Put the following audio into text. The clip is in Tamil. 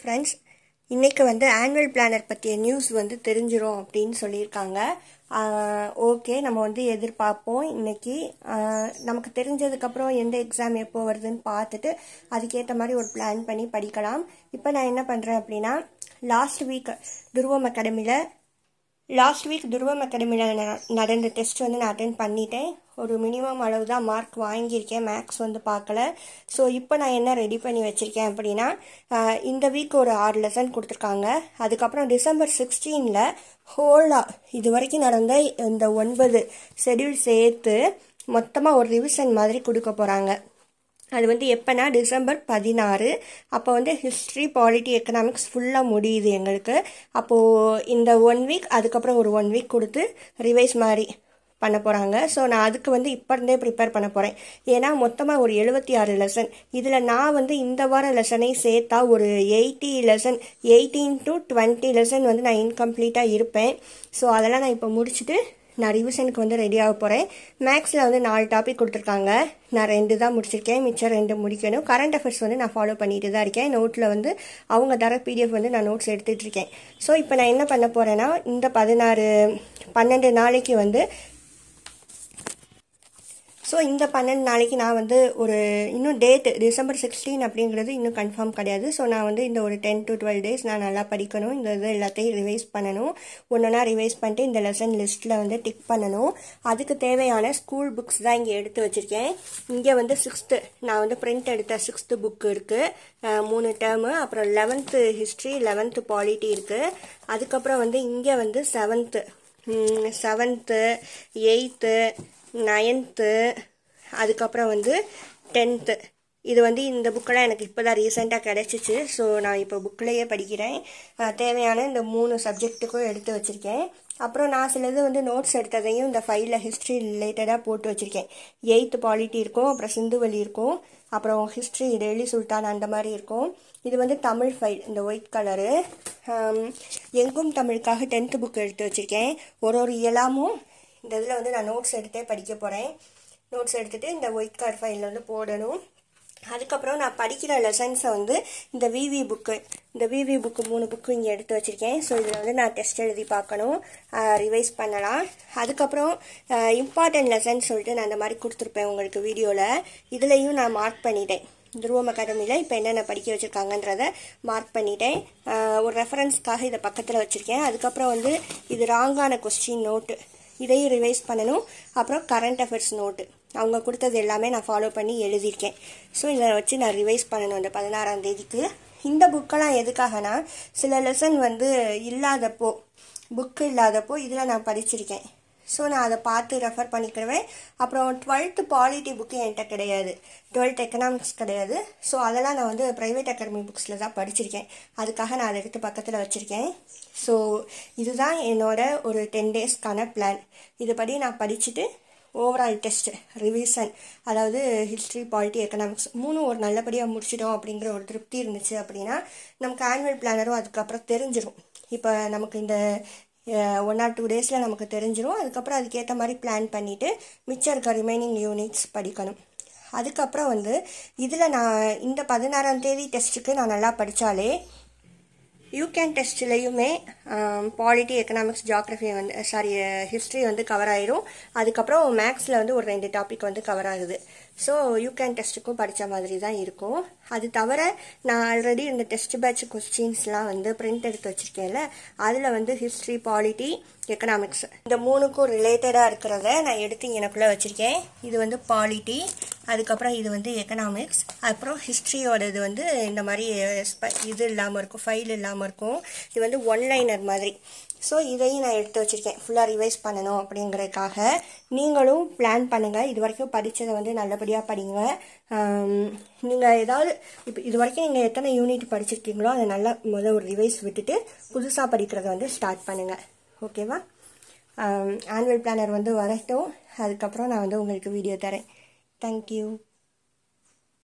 ஃப்ரெண்ட்ஸ் இன்றைக்கி வந்து ஆனுவல் பிளானர் பற்றிய நியூஸ் வந்து தெரிஞ்சிரும் அப்படின்னு சொல்லியிருக்காங்க ஓகே நம்ம வந்து எதிர்பார்ப்போம் இன்னைக்கு ஆஹ் நமக்கு தெரிஞ்சதுக்கப்புறம் எந்த எக்ஸாம் எப்போ வருதுன்னு பார்த்துட்டு அதுக்கேற்ற மாதிரி ஒரு பிளான் பண்ணி படிக்கலாம் இப்போ நான் என்ன பண்ணுறேன் அப்படின்னா லாஸ்ட் வீக் துருவம் அகாடமியில் லாஸ்ட் வீக் துருவம் அகாடமியில் நடந்த டெஸ்ட் வந்து நான் அட்டென்ட் பண்ணிட்டேன் ஒரு மினிமம் அளவு தான் மார்க் வாங்கியிருக்கேன் மேக்ஸ் வந்து பார்க்கல ஸோ இப்போ நான் என்ன ரெடி பண்ணி வச்சுருக்கேன் அப்படின்னா ஆஹ் இந்த வீக் ஒரு ஆறு லெசன் கொடுத்துருக்காங்க அதுக்கப்புறம் டிசம்பர் சிக்ஸ்டீனில் ஹோலாக இது வரைக்கும் நடந்த இந்த ஒன்பது ஷெடியூல் சேர்த்து மொத்தமாக ஒரு ரிவிஷன் மாதிரி கொடுக்க போகிறாங்க அது வந்து எப்போனா டிசம்பர் பதினாறு அப்போ வந்து ஹிஸ்ட்ரி பாலிட்டி எக்கனாமிக்ஸ் ஃபுல்லாக முடியுது எங்களுக்கு அப்போது இந்த ஒன் வீக் அதுக்கப்புறம் ஒரு ஒன் வீக் கொடுத்து ரிவைஸ் மாதிரி பண்ண போகிறாங்க ஸோ நான் அதுக்கு வந்து இப்போ இருந்தே ப்ரிப்பேர் பண்ண போகிறேன் ஏன்னா மொத்தமாக ஒரு எழுபத்தி ஆறு லெசன் இதில் நான் வந்து இந்த வார லெசனை சேர்த்தா ஒரு eighty lesson eighteen to twenty lesson வந்து நான் இன்கம்ப்ளீட்டாக இருப்பேன் ஸோ அதெல்லாம் நான் இப்போ முடிச்சுட்டு நான் ரிவிஷனுக்கு வந்து ரெடி ஆக போகிறேன் மேக்ஸில் வந்து நாலு டாபிக் கொடுத்துருக்காங்க நான் ரெண்டு தான் முடிச்சிருக்கேன் மிச்சம் ரெண்டு முடிக்கணும் கரண்ட் அஃபேர்ஸ் வந்து நான் ஃபாலோ பண்ணிட்டு தான் இருக்கேன் நோட்டில் வந்து அவங்க தர பிடிஎஃப் வந்து நான் நோட்ஸ் எடுத்துகிட்டு இருக்கேன் ஸோ இப்போ நான் என்ன பண்ண போகிறேன்னா இந்த பதினாறு பன்னெண்டு நாளைக்கு வந்து ஸோ இந்த பன்னெண்டு நாளைக்கு நான் வந்து ஒரு இன்னும் டேட்டு டிசம்பர் சிக்ஸ்டீன் அப்படிங்கிறது இன்னும் கன்ஃபார்ம் கிடையாது ஸோ நான் வந்து இந்த ஒரு டென் டு டுவெல் டேஸ் நான் நல்லா படிக்கணும் இந்த இது எல்லாத்தையும் ரிவைஸ் பண்ணணும் ஒன்றா ரிவைஸ் பண்ணிட்டு இந்த லெசன் லிஸ்ட்டில் வந்து டிக் பண்ணணும் அதுக்கு தேவையான ஸ்கூல் புக்ஸ் தான் இங்கே எடுத்து வச்சுருக்கேன் இங்கே வந்து சிக்ஸ்த்து நான் வந்து பிரிண்ட் எடுத்த சிக்ஸ்த்து புக்கு இருக்குது மூணு டேர்மு அப்புறம் லெவன்த்து ஹிஸ்ட்ரி லெவன்த்து பாலிட்டி இருக்குது அதுக்கப்புறம் வந்து இங்கே வந்து செவன்த்து செவன்த்து எயித்து நைன்த்து அதுக்கப்புறம் வந்து டென்த்து இது வந்து இந்த புக்கெல்லாம் எனக்கு இப்போ தான் ரீசெண்டாக கிடச்சிச்சு ஸோ நான் இப்போ புக்கிலேயே படிக்கிறேன் தேவையான இந்த மூணு சப்ஜெக்ட்டுக்கும் எடுத்து வச்சுருக்கேன் அப்புறம் நான் சிலது வந்து நோட்ஸ் எடுத்ததையும் இந்த ஃபைலில் ஹிஸ்ட்ரி ரிலேட்டடாக போட்டு வச்சுருக்கேன் எயித்து பாலிட்டி இருக்கும் அப்புறம் சிந்துவெளி இருக்கும் அப்புறம் ஹிஸ்ட்ரி டெய்லி சுல்தான் அந்த மாதிரி இருக்கும் இது வந்து தமிழ் ஃபைல் இந்த ஒயிட் கலரு எங்கும் தமிழுக்காக டென்த்து புக் எடுத்து வச்சுருக்கேன் ஒரு ஒரு இயலாமும் இந்த இதில் வந்து நான் நோட்ஸ் எடுத்தே படிக்க போகிறேன் நோட்ஸ் எடுத்துகிட்டு இந்த ஒயிட் கார்ட் ஃபைலில் வந்து போடணும் அதுக்கப்புறம் நான் படிக்கிற லெசன்ஸை வந்து இந்த விவி புக்கு இந்த விவி புக்கு மூணு புக்கு இங்கே எடுத்து வச்சுருக்கேன் ஸோ இதில் வந்து நான் டெஸ்ட் எழுதி பார்க்கணும் ரிவைஸ் பண்ணலாம் அதுக்கப்புறம் இம்பார்ட்டன்ட் லெசன்ஸ் சொல்லிட்டு நான் அந்த மாதிரி கொடுத்துருப்பேன் உங்களுக்கு வீடியோவில் இதுலேயும் நான் மார்க் பண்ணிட்டேன் துருவம் அகாடமியில் இப்போ என்னென்ன படிக்க வச்சுருக்காங்கன்றத மார்க் பண்ணிட்டேன் ஒரு ரெஃபரன்ஸ்க்காக இதை பக்கத்தில் வச்சுருக்கேன் அதுக்கப்புறம் வந்து இது ராங்கான கொஸ்டின் நோட்டு இதையும் ரிவைஸ் பண்ணணும் அப்புறம் கரண்ட் அஃபேர்ஸ் நோட்டு அவங்க கொடுத்தது எல்லாமே நான் ஃபாலோ பண்ணி எழுதியிருக்கேன் ஸோ இதை வச்சு நான் ரிவைஸ் பண்ணணும் இந்த பதினாறாம் தேதிக்கு இந்த புக்கெல்லாம் எதுக்காகனா சில லெசன் வந்து இல்லாதப்போ புக்கு இல்லாதப்போ இதில் நான் படிச்சிருக்கேன் ஸோ நான் அதை பார்த்து ரெஃபர் பண்ணிக்கிடுவேன் அப்புறம் டுவெல்த்து பாலிட்டி புக்கு என்கிட்ட கிடையாது டுவெல்த் எக்கனாமிக்ஸ் கிடையாது ஸோ அதெல்லாம் நான் வந்து ப்ரைவேட் அகாடமி புக்ஸில் தான் படிச்சிருக்கேன் அதுக்காக நான் அதை எடுத்து பக்கத்தில் வச்சுருக்கேன் ஸோ இதுதான் என்னோட ஒரு டென் டேஸ்க்கான பிளான் இதுபடி நான் படிச்சுட்டு ஓவரால் டெஸ்ட் ரிவிஷன் அதாவது ஹிஸ்ட்ரி பாலிட்டி எக்கனாமிக்ஸ் மூணும் ஒரு நல்லபடியாக முடிச்சிட்டோம் அப்படிங்கிற ஒரு திருப்தி இருந்துச்சு அப்படின்னா நமக்கு ஆனுவல் பிளானரும் அதுக்கப்புறம் தெரிஞ்சிடும் இப்போ நமக்கு இந்த ஒன் ஆர் டூ டேஸில் நமக்கு தெரிஞ்சிடும் அதுக்கப்புறம் அதுக்கேற்ற மாதிரி பிளான் பண்ணிவிட்டு மிச்சம் இருக்க ரிமைனிங் யூனிட்ஸ் படிக்கணும் அதுக்கப்புறம் வந்து இதில் நான் இந்த பதினாறாம் தேதி டெஸ்ட்டுக்கு நான் நல்லா படித்தாலே யூகேன் டெஸ்ட்லேயுமே பாலிட்டி எக்கனாமிக்ஸ் ஜாக்ரஃபி வந்து சாரி ஹிஸ்ட்ரி வந்து கவர் ஆயிரும் அதுக்கப்புறம் மேக்ஸில் வந்து ஒரு ரெண்டு டாபிக் வந்து கவர் ஆகுது ஸோ யூகேன் டெஸ்ட்டுக்கும் படித்த மாதிரி தான் இருக்கும் அது தவிர நான் ஆல்ரெடி இந்த டெஸ்ட் பேட்ச் கொஸ்டின்ஸ்லாம் வந்து பிரிண்ட் எடுத்து வச்சுருக்கேன்ல அதில் வந்து ஹிஸ்ட்ரி பாலிட்டி எக்கனாமிக்ஸ் இந்த மூணுக்கும் ரிலேட்டடாக இருக்கிறத நான் எடுத்து எனக்குள்ளே வச்சுருக்கேன் இது வந்து பாலிட்டி அதுக்கப்புறம் இது வந்து எக்கனாமிக்ஸ் அப்புறம் ஹிஸ்ட்ரியோட இது வந்து இந்த மாதிரி இது இல்லாமல் இருக்கும் ஃபைல் இல்லாமல் இருக்கும் இது வந்து ஒன்லைனர் மாதிரி ஸோ இதையும் நான் எடுத்து வச்சுருக்கேன் ஃபுல்லாக ரிவைஸ் பண்ணணும் அப்படிங்கிறதுக்காக நீங்களும் பிளான் பண்ணுங்கள் இது வரைக்கும் படித்ததை வந்து நல்லபடியாக படிங்க நீங்கள் ஏதாவது இப்போ இது வரைக்கும் நீங்கள் எத்தனை யூனிட் படிச்சிருக்கீங்களோ அதை நல்லா முதல் ஒரு ரிவைஸ் விட்டுட்டு புதுசாக படிக்கிறத வந்து ஸ்டார்ட் பண்ணுங்கள் ஓகேவா ஆனுவல் பிளானர் வந்து வரட்டும் அதுக்கப்புறம் நான் வந்து உங்களுக்கு வீடியோ தரேன் தேங்க்யூ